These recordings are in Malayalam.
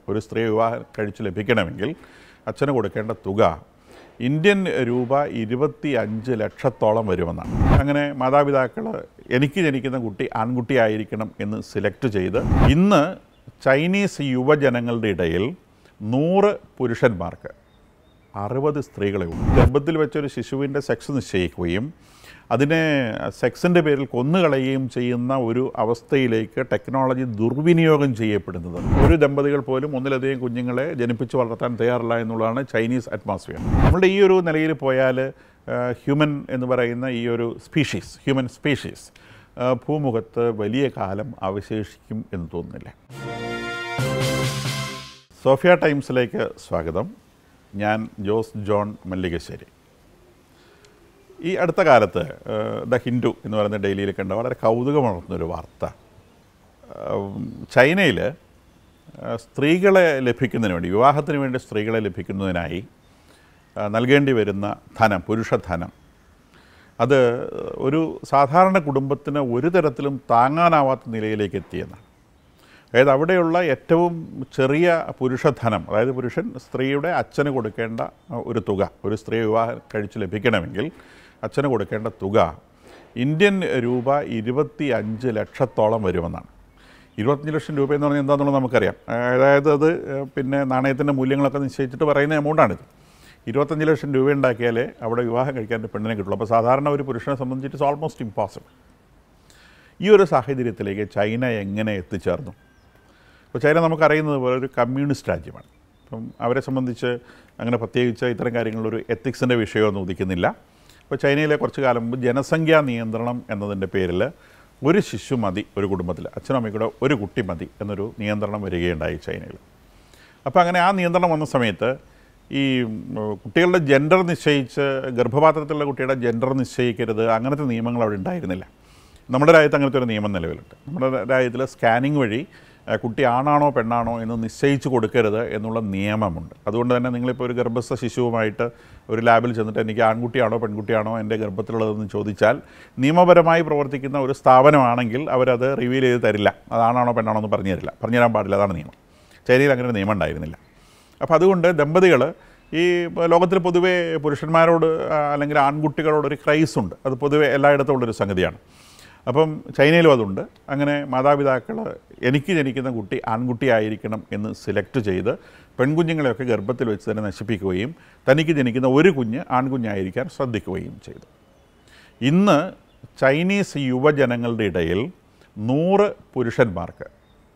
ഒരു സ്ത്രീ വിവാഹം കഴിച്ച് ലഭിക്കണമെങ്കിൽ അച്ഛന് കൊടുക്കേണ്ട തുക ഇന്ത്യൻ രൂപ ഇരുപത്തി അഞ്ച് ലക്ഷത്തോളം വരുമെന്നാണ് അങ്ങനെ മാതാപിതാക്കൾ എനിക്ക് ജനിക്കുന്ന കുട്ടി ആൺകുട്ടിയായിരിക്കണം എന്ന് സിലക്ട് ചെയ്ത് ഇന്ന് ചൈനീസ് യുവജനങ്ങളുടെ ഇടയിൽ നൂറ് പുരുഷന്മാർക്ക് അറുപത് സ്ത്രീകളെ ഉള്ളൂ ഗർഭത്തിൽ വെച്ചൊരു ശിശുവിൻ്റെ സെക്സ് നിശ്ചയിക്കുകയും അതിനെ സെക്സിൻ്റെ പേരിൽ കൊന്നുകളയുകയും ചെയ്യുന്ന ഒരു അവസ്ഥയിലേക്ക് ടെക്നോളജി ദുർവിനിയോഗം ചെയ്യപ്പെടുന്നത് ഒരു ദമ്പതികൾ പോലും ഒന്നിലധികം കുഞ്ഞുങ്ങളെ ജനിപ്പിച്ച് വളർത്താൻ തയ്യാറില്ല എന്നുള്ളതാണ് ചൈനീസ് അറ്റ്മോസ്ഫിയർ നമ്മുടെ ഈ ഒരു നിലയിൽ പോയാൽ ഹ്യൂമൻ എന്ന് പറയുന്ന ഈ ഒരു സ്പീഷീസ് ഹ്യൂമൻ സ്പീഷീസ് ഭൂമുഖത്ത് വലിയ കാലം അവശേഷിക്കും എന്ന് തോന്നുന്നില്ല സോഫിയ ടൈംസിലേക്ക് സ്വാഗതം ഞാൻ ജോസ് ജോൺ മല്ലികശ്ശേരി ഈ അടുത്ത കാലത്ത് ദ ഹിന്ദു എന്ന് പറയുന്ന ഡെയിലിയിൽ കണ്ട വളരെ കൗതുകമുണർത്തുന്നൊരു വാർത്ത ചൈനയിൽ സ്ത്രീകളെ ലഭിക്കുന്നതിന് വേണ്ടി വിവാഹത്തിന് വേണ്ടി സ്ത്രീകളെ ലഭിക്കുന്നതിനായി ആ, നൽകേണ്ടി വരുന്ന ധനം പുരുഷധനം അത് ഒരു സാധാരണ കുടുംബത്തിന് ഒരു തരത്തിലും താങ്ങാനാവാത്ത നിലയിലേക്ക് എത്തിയെന്നാണ് അതായത് അവിടെയുള്ള ഏറ്റവും ചെറിയ പുരുഷധനം അതായത് പുരുഷൻ സ്ത്രീയുടെ അച്ഛന് കൊടുക്കേണ്ട ഒരു തുക ഒരു സ്ത്രീ വിവാഹം കഴിച്ച് ലഭിക്കണമെങ്കിൽ അച്ഛന് കൊടുക്കേണ്ട തുക ഇന്ത്യൻ രൂപ ഇരുപത്തി അഞ്ച് ലക്ഷത്തോളം വരുമെന്നാണ് ഇരുപത്തഞ്ച് ലക്ഷം രൂപ എന്ന് പറഞ്ഞാൽ എന്താണെന്നുള്ളത് നമുക്കറിയാം അതായത് അത് പിന്നെ നാണയത്തിൻ്റെ മൂല്യങ്ങളൊക്കെ നിശ്ചയിച്ചിട്ട് പറയുന്ന എമൗണ്ടാണിത് ഇരുപത്തഞ്ച് ലക്ഷം രൂപ ഉണ്ടാക്കിയാലേ അവിടെ വിവാഹം കഴിക്കാൻ ഒരു പെണ്ണിനെ കിട്ടുള്ളൂ അപ്പോൾ സാധാരണ ഒരു പുരുഷനെ സംബന്ധിച്ചിട്ട് ഇറ്റ്സ് ഓൾമോസ്റ്റ് ഇമ്പോസിബിൾ ഈ ഒരു സാഹചര്യത്തിലേക്ക് ചൈന എങ്ങനെ എത്തിച്ചേർന്നു ഇപ്പോൾ ചൈന നമുക്കറിയുന്നത് പോലെ ഒരു കമ്മ്യൂണിസ്റ്റ് രാജ്യമാണ് അപ്പം അവരെ സംബന്ധിച്ച് അങ്ങനെ പ്രത്യേകിച്ച് ഇത്തരം കാര്യങ്ങളൊരു എത്തിക്സിൻ്റെ വിഷയമൊന്നും ഉദിക്കുന്നില്ല ഇപ്പോൾ ചൈനയിലെ കുറച്ച് കാലം മുമ്പ് ജനസംഖ്യാ നിയന്ത്രണം എന്നതിൻ്റെ പേരിൽ ഒരു ശിശു മതി ഒരു കുടുംബത്തിൽ അച്ഛനും അമ്മയും കൂടെ ഒരു കുട്ടി മതി എന്നൊരു നിയന്ത്രണം വരികയുണ്ടായി ചൈനയിൽ അപ്പോൾ അങ്ങനെ ആ നിയന്ത്രണം വന്ന സമയത്ത് ഈ ഉം, കുട്ടികളുടെ ജെൻഡർ നിശ്ചയിച്ച് ഗർഭപാത്രത്തിലുള്ള കുട്ടിയുടെ ജെൻഡർ നിശ്ചയിക്കരുത് അങ്ങനത്തെ നിയമങ്ങൾ അവിടെ ഉണ്ടായിരുന്നില്ല നമ്മുടെ രാജ്യത്ത് അങ്ങനത്തെ ഒരു നിയമം നിലവിലുണ്ട് നമ്മുടെ രാജ്യത്തിൽ സ്കാനിങ് വഴി ആ, കുട്ടി ആണാണോ പെണ്ണാണോ എന്ന് നിശ്ചയിച്ച് കൊടുക്കരുത് എന്നുള്ള നിയമമുണ്ട് അതുകൊണ്ട് തന്നെ നിങ്ങളിപ്പോൾ ഒരു ഗർഭസ്ഥ ശിശുവുമായിട്ട് ഒരു ലാബിൽ ചെന്നിട്ട് എനിക്ക് ആൺകുട്ടിയാണോ പെൺകുട്ടിയാണോ എൻ്റെ ഗർഭത്തിലുള്ളതെന്ന് ചോദിച്ചാൽ നിയമപരമായി പ്രവർത്തിക്കുന്ന ഒരു സ്ഥാപനമാണെങ്കിൽ അവരത് റിവീൽ ചെയ്ത് തരില്ല അതാണാണോ പെണ്ണാണോ എന്ന് പറഞ്ഞു തരില്ല പറഞ്ഞു തരാൻ പാടില്ല അതാണ് നിയമം ചൈനയിൽ അങ്ങനെ ഒരു നിയമം ഉണ്ടായിരുന്നില്ല അപ്പോൾ അതുകൊണ്ട് ദമ്പതികൾ ഈ ലോകത്തിൽ പൊതുവേ പുരുഷന്മാരോട് ആ, അല്ലെങ്കിൽ ആൺകുട്ടികളോട് ഒരു ക്രൈസ് ഉണ്ട് അത് പൊതുവേ എല്ലായിടത്തും ഉള്ളൊരു സംഗതിയാണ് അപ്പം ചൈനയിലും അതുണ്ട് അങ്ങനെ മാതാപിതാക്കൾ എനിക്ക് ജനിക്കുന്ന കുട്ടി ആൺകുട്ടിയായിരിക്കണം എന്ന് സിലക്ട് ചെയ്ത് പെൺകുഞ്ഞുങ്ങളെയൊക്കെ ഗർഭത്തിൽ വെച്ച് തന്നെ നശിപ്പിക്കുകയും തനിക്ക് ജനിക്കുന്ന ഒരു കുഞ്ഞ് ആൺകുഞ്ഞായിരിക്കാൻ ശ്രദ്ധിക്കുകയും ചെയ്തു ഇന്ന് ചൈനീസ് യുവജനങ്ങളുടെ ഇടയിൽ നൂറ് പുരുഷന്മാർക്ക്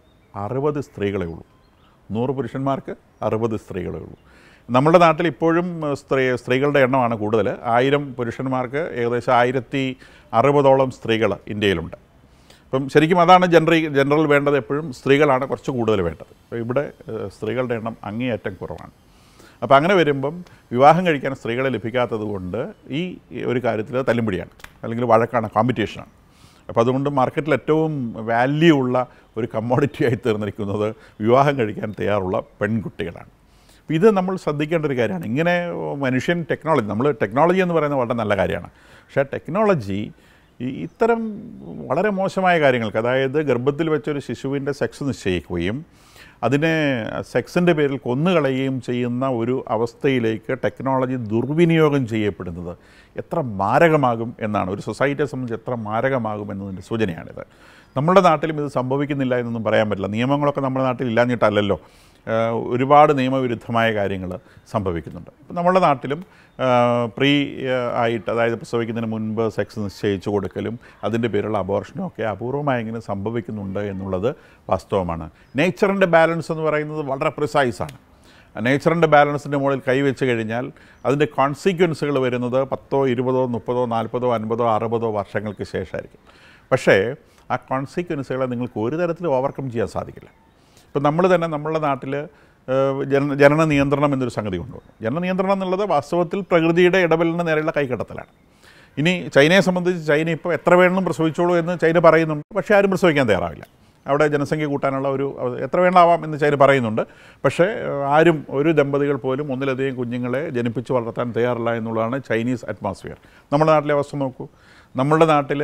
അറുപത് സ്ത്രീകളെ ഉള്ളൂ നൂറ് പുരുഷന്മാർക്ക് അറുപത് സ്ത്രീകളെ ഉള്ളൂ നമ്മുടെ നാട്ടിൽ ഇപ്പോഴും ഏഹ്, സ്ത്രീ സ്ത്രീകളുടെ എണ്ണമാണ് കൂടുതൽ ആയിരം പുരുഷന്മാർക്ക് ഏകദേശം ആയിരത്തി അറുപതോളം സ്ത്രീകൾ ഇന്ത്യയിലുണ്ട് അപ്പം ശരിക്കും അതാണ് ജനറൽ ജനറൽ വേണ്ടത് എപ്പോഴും സ്ത്രീകളാണ് കുറച്ച് കൂടുതൽ വേണ്ടത് അപ്പോൾ ഇവിടെ ഏഹ്, സ്ത്രീകളുടെ എണ്ണം അങ്ങേയറ്റം കുറവാണ് അപ്പോൾ അങ്ങനെ വരുമ്പം വിവാഹം കഴിക്കാൻ സ്ത്രീകളെ ലഭിക്കാത്തത് കൊണ്ട് ഈ ഒരു കാര്യത്തിൽ തല്ലുപിടിയാണ് അല്ലെങ്കിൽ വഴക്കാണ് കോമ്പറ്റീഷനാണ് അപ്പോൾ അതുകൊണ്ട് മാർക്കറ്റിൽ ഏറ്റവും വാല്യൂ ഉള്ള ഒരു കമ്മോഡിറ്റി ആയി തീർന്നിരിക്കുന്നത് വിവാഹം കഴിക്കാൻ തയ്യാറുള്ള പെൺകുട്ടികളാണ് അപ്പോൾ ഇത് നമ്മൾ ശ്രദ്ധിക്കേണ്ട ഒരു കാര്യമാണ് ഇങ്ങനെ മനുഷ്യൻ ടെക്നോളജി നമ്മൾ ടെക്നോളജി എന്ന് പറയുന്നത് വളരെ നല്ല കാര്യമാണ് പക്ഷേ ടെക്നോളജി ഈ ഇത്തരം വളരെ മോശമായ കാര്യങ്ങൾക്ക് അതായത് ഗർഭത്തിൽ വെച്ചൊരു ശിശുവിൻ്റെ സെക്സ് നിശ്ചയിക്കുകയും അതിനെ സെക്സിൻ്റെ പേരിൽ കൊന്നുകളയുകയും ചെയ്യുന്ന ഒരു അവസ്ഥയിലേക്ക് ടെക്നോളജി ദുർവിനിയോഗം ചെയ്യപ്പെടുന്നത് എത്ര മാരകമാകും എന്നാണ് ഒരു സൊസൈറ്റിയെ സംബന്ധിച്ച് എത്ര മാരകമാകും എന്നതിൻ്റെ സൂചനയാണിത് നമ്മുടെ നാട്ടിലും ഇത് സംഭവിക്കുന്നില്ല എന്നൊന്നും പറയാൻ പറ്റില്ല നിയമങ്ങളൊക്കെ നമ്മുടെ നാട്ടിൽ ഇല്ലാഞ്ഞിട്ടല്ലല്ലോ ആഹ് ഒരുപാട് നിയമവിരുദ്ധമായ കാര്യങ്ങൾ സംഭവിക്കുന്നുണ്ട് ഇപ്പം നമ്മുടെ നാട്ടിലും ആഹ് പ്രീ ആഹ് ആയിട്ട് അതായത് പ്രസവിക്കുന്നതിന് മുൻപ് സെക്സ് നിശ്ചയിച്ചു കൊടുക്കലും അതിൻ്റെ പേരുള്ള അബോർഷനും ഒക്കെ അപൂർവമായെങ്കിലും സംഭവിക്കുന്നുണ്ട് എന്നുള്ളത് വാസ്തവമാണ് നേച്ചറിൻ്റെ ബാലൻസ് എന്ന് പറയുന്നത് വളരെ പ്രിസൈസാണ് നേച്ചറിൻ്റെ ബാലൻസിൻ്റെ മുകളിൽ കൈവച്ച് കഴിഞ്ഞാൽ അതിൻ്റെ കോൺസിക്വൻസുകൾ വരുന്നത് പത്തോ ഇരുപതോ മുപ്പതോ നാൽപ്പതോ അൻപതോ അറുപതോ വർഷങ്ങൾക്ക് ശേഷമായിരിക്കും പക്ഷേ ആ കോൺസിക്വൻസുകളെ നിങ്ങൾക്ക് ഒരു തരത്തിലും ഓവർകം ചെയ്യാൻ സാധിക്കില്ല ഇപ്പം നമ്മൾ തന്നെ നമ്മുടെ നാട്ടിൽ ജന ജനന നിയന്ത്രണം എന്നൊരു സംഗതി കൊണ്ടുവന്നു ജനന നിയന്ത്രണം എന്നുള്ളത് വാസ്തവത്തിൽ പ്രകൃതിയുടെ ഇടപെടലിന് നേരെയുള്ള കൈകടത്തലാണ് ഇനി ചൈനയെ സംബന്ധിച്ച് ചൈന ഇപ്പോൾ എത്ര വേണമെങ്കിലും പ്രസവിച്ചോളൂ എന്ന് ചൈന പറയുന്നുണ്ട് പക്ഷേ ആരും പ്രസവിക്കാൻ തയ്യാറാവില്ല അവിടെ ജനസംഖ്യ കൂട്ടാനുള്ള ഒരു അവ- എത്ര വേണ്ടാവാം എന്ന് ചൈന പറയുന്നുണ്ട് പക്ഷേ ഏഹ്, ആരും ഒരു ദമ്പതികൾ പോലും ഒന്നിലധികം കുഞ്ഞുങ്ങളെ ജനിപ്പിച്ച് വളർത്താൻ തയ്യാറില്ല എന്നുള്ളതാണ് ചൈനീസ് അറ്റ്മോസ്ഫിയർ നമ്മുടെ നാട്ടിലെ അവസ്ഥ നോക്കൂ നമ്മുടെ നാട്ടിൽ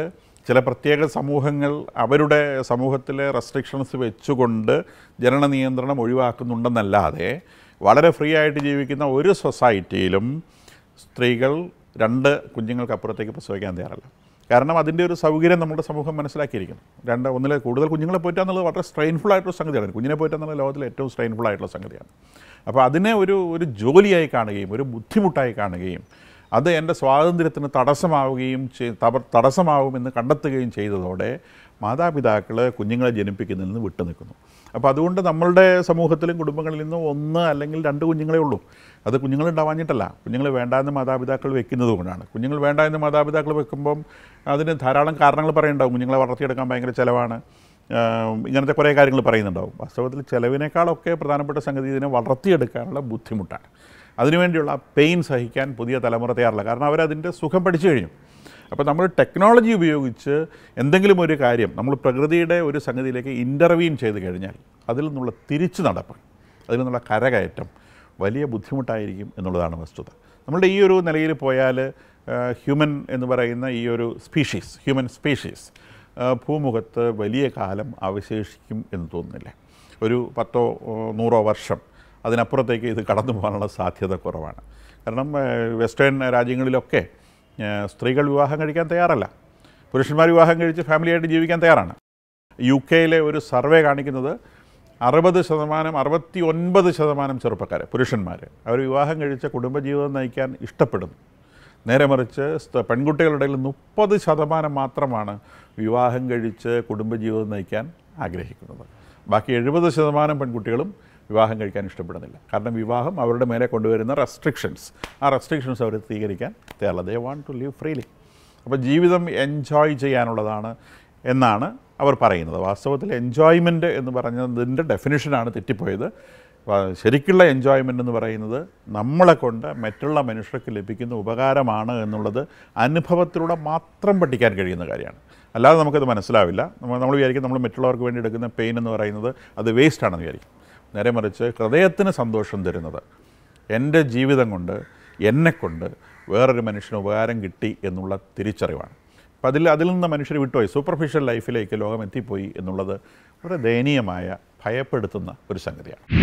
ചില പ്രത്യേക സമൂഹങ്ങൾ അവരുടെ സമൂഹത്തിലെ റെസ്ട്രിക്ഷൻസ് വെച്ചുകൊണ്ട് ജനന നിയന്ത്രണം ഒഴിവാക്കുന്നുണ്ടെന്നല്ലാതെ വളരെ ഫ്രീ ആയിട്ട് ജീവിക്കുന്ന ഒരു സൊസൈറ്റിയിലും സ്ത്രീകൾ രണ്ട് കുഞ്ഞുങ്ങൾക്കപ്പുറത്തേക്ക് പ്രസവിക്കാൻ തയ്യാറല്ല കാരണം അതിൻ്റെ ഒരു സൗകര്യം നമ്മുടെ സമൂഹം മനസ്സിലാക്കിയിരിക്കുന്നു രണ്ട് ഒന്നിലെ കൂടുതൽ കുഞ്ഞുങ്ങളെ പോറ്റുക എന്നുള്ളത് വളരെ സ്ട്രെയിൻഫുൾ ആയിട്ടുള്ള സംഗതിയാണ് കുഞ്ഞിനെ പോറ്റുക എന്നുള്ളത് ലോകത്തിലെ ഏറ്റവും സ്ട്രെയിൻഫുൾ ആയിട്ടുള്ള സംഗതിയാണ് അപ്പോൾ അതിനെ ഒരു ഒരു ജോലിയായി കാണുകയും ഒരു ബുദ്ധിമുട്ടായി കാണുകയും അത് എൻ്റെ സ്വാതന്ത്ര്യത്തിന് തടസ്സമാവുകയും ചെയ് തട- തടസ്സമാവുമെന്ന് കണ്ടെത്തുകയും ചെയ്തതോടെ മാതാപിതാക്കൾ കുഞ്ഞുങ്ങളെ ജനിപ്പിക്കുന്നതിൽ നിന്ന് വിട്ടു നിൽക്കുന്നു അപ്പോൾ അതുകൊണ്ട് നമ്മളുടെ സമൂഹത്തിലും കുടുംബങ്ങളിൽ നിന്നും ഒന്ന് അല്ലെങ്കിൽ രണ്ട് കുഞ്ഞുങ്ങളേ ഉള്ളൂ അത് കുഞ്ഞുങ്ങൾ ഉണ്ടാവാഞ്ഞിട്ടല്ല കുഞ്ഞുങ്ങൾ വേണ്ടാന്ന് മാതാപിതാക്കൾ വെക്കുന്നത് കൊണ്ടാണ് കുഞ്ഞുങ്ങൾ വേണ്ട എന്ന് മാതാപിതാക്കൾ വെക്കുമ്പം അതിന് ധാരാളം കാരണങ്ങൾ പറയുന്നുണ്ടാവും കുഞ്ഞുങ്ങളെ വളർത്തിയെടുക്കാൻ ഭയങ്കര ചിലവാണ് ആഹ് ഇങ്ങനത്തെ കുറേ കാര്യങ്ങൾ പറയുന്നുണ്ടാവും വാസ്തവത്തിൽ ചിലവിനേക്കാളൊക്കെ പ്രധാനപ്പെട്ട സംഗതി ഇതിനെ വളർത്തിയെടുക്കാനുള്ള ബുദ്ധിമുട്ടാണ് അതിനുവേണ്ടിയുള്ള ആ പെയിൻ സഹിക്കാൻ പുതിയ തലമുറ തയ്യാറില്ല കാരണം അവരതിൻ്റെ സുഖം പഠിച്ചു കഴിഞ്ഞു അപ്പോൾ നമ്മൾ ടെക്നോളജി ഉപയോഗിച്ച് എന്തെങ്കിലും ഒരു കാര്യം നമ്മൾ പ്രകൃതിയുടെ ഒരു സംഗതിയിലേക്ക് ഇൻ്റർവീൻ ചെയ്ത് കഴിഞ്ഞാൽ അതിൽ നിന്നുള്ള തിരിച്ചു നടപ്പ് അതിൽ നിന്നുള്ള കരകയറ്റം വലിയ ബുദ്ധിമുട്ടായിരിക്കും എന്നുള്ളതാണ് വസ്തുത നമ്മളുടെ ഈ ഒരു നിലയിൽ പോയാൽ ഹ്യൂമൻ എന്ന് പറയുന്ന ഈ ഒരു സ്പീഷീസ് ഹ്യൂമൻ സ്പീഷീസ് ഭൂമുഖത്ത് വലിയ കാലം അവശേഷിക്കും എന്ന് തോന്നുന്നില്ല ഒരു പത്തോ ഓ, നൂറോ വർഷം അതിനപ്പുറത്തേക്ക് ഇത് കടന്നു പോകാനുള്ള സാധ്യത കുറവാണ് കാരണം ഏഹ്, വെസ്റ്റേൺ രാജ്യങ്ങളിലൊക്കെ ഏഹ്, സ്ത്രീകൾ വിവാഹം കഴിക്കാൻ തയ്യാറല്ല പുരുഷന്മാർ വിവാഹം കഴിച്ച് ഫാമിലിയായിട്ട് ജീവിക്കാൻ തയ്യാറാണ് യു കെയിലെ ഒരു സർവേ കാണിക്കുന്നത് അറുപത് ശതമാനം അറുപത്തി ഒൻപത് ശതമാനം ചെറുപ്പക്കാർ പുരുഷന്മാർ അവർ വിവാഹം കഴിച്ച കുടുംബജീവിതം നയിക്കാൻ ഇഷ്ടപ്പെടുന്നു നേരെ മറിച്ച് സ്ത- പെൺകുട്ടികളുടെ ഇടയിൽ മുപ്പത് ശതമാനം മാത്രമാണ് വിവാഹം കഴിച്ച് കുടുംബജീവിതം നയിക്കാൻ ആഗ്രഹിക്കുന്നത് ബാക്കി എഴുപത് ശതമാനം പെൺകുട്ടികളും വിവാഹം കഴിക്കാൻ ഇഷ്ടപ്പെടുന്നില്ല കാരണം വിവാഹം അവരുടെ മേലെ കൊണ്ടുവരുന്ന റെസ്ട്രിക്ഷൻസ് ആ റെസ്ട്രിക്ഷൻസ് അവർ സ്വീകരിക്കാൻ തയ്യാറല്ല they want to live freely അപ്പോൾ ജീവിതം എൻജോയ് ചെയ്യാനുള്ളതാണ് എന്നാണ് അവർ പറയുന്നത് വാസ്തവത്തിൽ എൻജോയ്മെൻറ്റ് എന്ന് പറഞ്ഞതിൻ്റെ ഡെഫിനിഷനാണ് തെറ്റിപ്പോയത് വ- ശരിക്കുള്ള എൻജോയ്മെൻ്റ് എന്ന് പറയുന്നത് നമ്മളെ കൊണ്ട് മറ്റുള്ള മനുഷ്യർക്ക് ലഭിക്കുന്ന ഉപകാരമാണ് എന്നുള്ളത് അനുഭവത്തിലൂടെ മാത്രം പഠിക്കാൻ കഴിയുന്ന കാര്യമാണ് അല്ലാതെ നമുക്കത് മനസ്സിലാവില്ല നമ്മൾ നമ്മൾ വിചാരിക്കും നമ്മൾ മറ്റുള്ളവർക്ക് വേണ്ടി എടുക്കുന്ന പെയിൻ എന്ന് പറയുന്നത് അത് വേസ്റ്റാണെന്ന് വിചാരിക്കും നേരെ മറിച്ച് ഹൃദയത്തിന് സന്തോഷം തരുന്നത് എൻ്റെ ജീവിതം കൊണ്ട് എന്നെക്കൊണ്ട് വേറൊരു മനുഷ്യന് ഉപകാരം കിട്ടി എന്നുള്ള തിരിച്ചറിവാണ് അപ്പം അതിൽ അതിൽ നിന്ന് മനുഷ്യർ വിട്ടുപോയി സൂപ്പർഫിഷ്യൽ ലൈഫിലേക്ക് ലോകം എത്തിപ്പോയി എന്നുള്ളത് വളരെ ദയനീയമായ ഭയപ്പെടുത്തുന്ന ഒരു സംഗതിയാണ്